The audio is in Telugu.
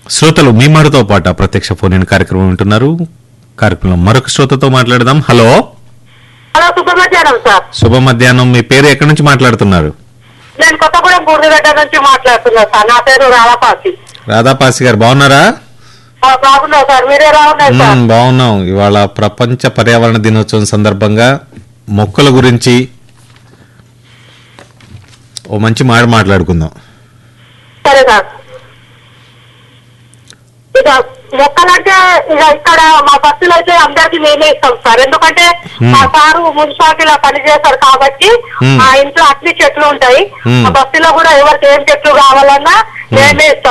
శ్రోతలు మీ మాటతో పాటు ప్రత్యక్ష ఫోన్ ఇన్ కార్యక్రమం వింటున్నారు కార్యక్రమంలో మరొక శ్రోతతో మాట్లాడదాం హలో హలో శుభ మధ్యాహ్నం సార్ శుభ మధ్యాహ్నం మీ పేరు ఎక్కడి నుంచి మాట్లాడుతున్నారు నేను కొత్తగూడెం బూర్దిగడ్డ నుంచి మాట్లాడుతున్నా సార్ నా పేరు రాధాపాసి రాధాపాసి గారు బాగున్నారా ఆ, బాగున్నా సార్ మీరే ఎలా ఉన్నారు సార్ మ్మ్, బాగున్నాం ఇవాళ ప్రపంచ పర్యావరణ దినోత్సవం సందర్భంగా మొక్కల గురించి ఓ మంచి మాట మాట్లాడుకుందాం సరే సార్ ఇక మొక్కలంటే ఇక ఇక్కడ మా బస్సులో అయితే అందరికి మేమే ఇస్తాం సార్ ఎందుకంటే Hmm. మా సారు మున్సిపాలిటీలో పనిచేస్తారు కాబట్టి Hmm. మా ఇంట్లో అన్ని చెట్లు ఉంటాయి Hmm. మా బస్సులో కూడా ఎవరికి ఏం చెట్లు కావాలన్నా మేమే ఇస్తాం